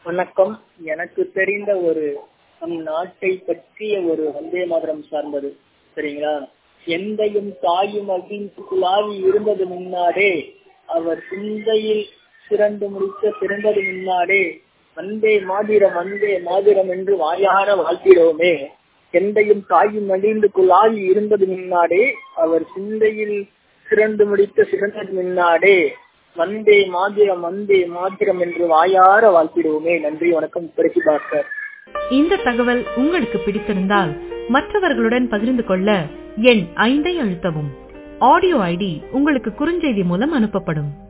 வணக்கம் எனக்கு தெரிந்த ஒரு நம் நாட்டை பற்றிய ஒரு வந்தே மாதரம் சார்ந்தது சரிங்களா எந்தையும் தாயும் அகிழ்ந்து குழாவி இருந்தது முன்னாடே அவர் சிந்தையில் சிறந்து முடித்த பிறந்தது முன்னாடே வந்தே மாதிரம் வந்தே மாதிரம் என்று வாயார வாழ்த்திடோமே எந்தையும் தாயும் அழிந்து குழாவி இருந்தது முன்னாடே அவர் சிந்தையில் சிறந்து முடித்த சிறந்தது முன்னாடே வந்தே மாதிரம் வந்தே மாதிரம் என்று வாயார வாழ்த்திடுவோமே நன்றி வணக்கம் பிறகு பாஸ்கர் இந்த தகவல் உங்களுக்கு பிடித்திருந்தால் மற்றவர்களுடன் பகிர்ந்து கொள்ள எண் ஐந்தை அழுத்தவும் ஆடியோ ஐடி உங்களுக்கு குறுஞ்செய்தி மூலம் அனுப்பப்படும்